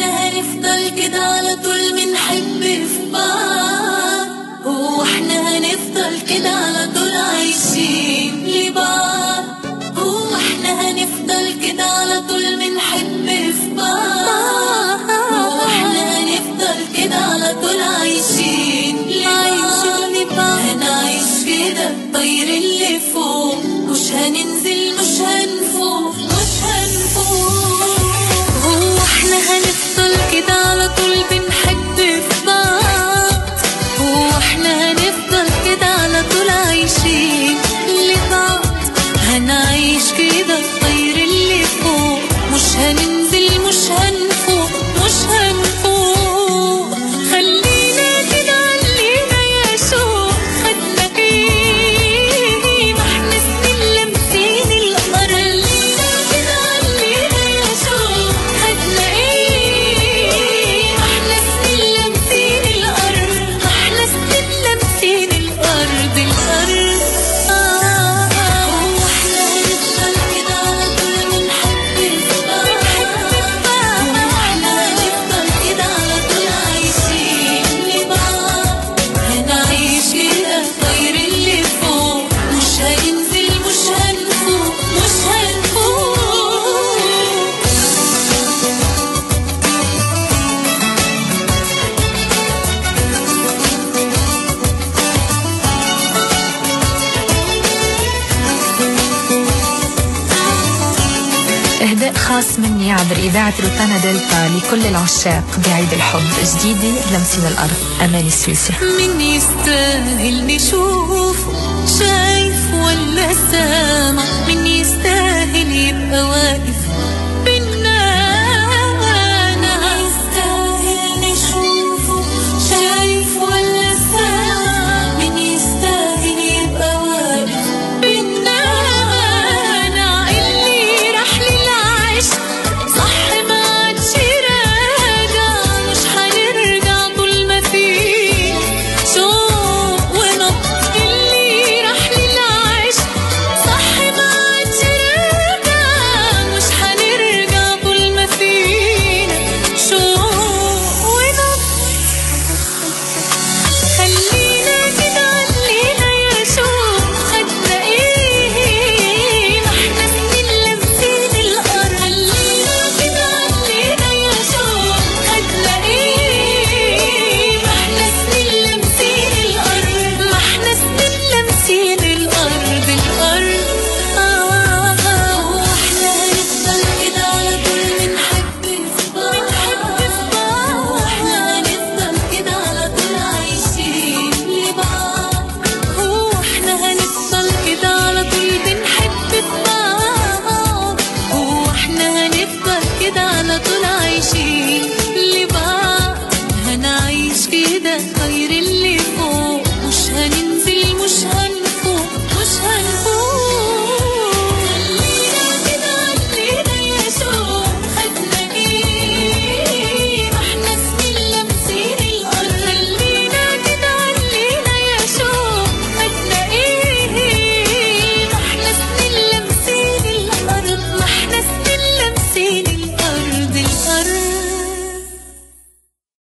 احنا هنفضل كده على طول بنحب في بعض هو احنا هنفضل كده على طول عايشين لبعض هو احنا هنفضل كده على طول بنحب في بعض هو احنا هنفضل كده على طول عايشين لبعض هنعيش كده الطير اللي فوق مش هننزل مش هنفوق مش هنفوق هو احنا هنفضل كده على طول بنحب في بعض هو احنا هنفضل كده على طول عايشين لبعض هنعيش كده الطير اللي فوق مش هننزل مش هنفوق مش هنفوق خلينا كده علينا يا شوق خدنا ايه ما احنا سنين لامسين القمر خلينا كده علينا يا شوق خدنا ايه ما احنا سنين لامسين الارض ما احنا سنين لامسين الارض الارض آه هو احنا هنفضل كده على طول بنحب في بعض هو احنا هنفضل كده على طول عايشين لبعض هنعيش كده الطير اللي فوق مش هينزل مش هنفوق مش هنفوق إهداء خاص مني عبر إذاعة روتانا دلتا لكل العشاق بعيد الحب جديدة لمسين الأرض أماني السويسي من يستاهل نشوف شايف ولا سامع من يستاهل يبقى واقف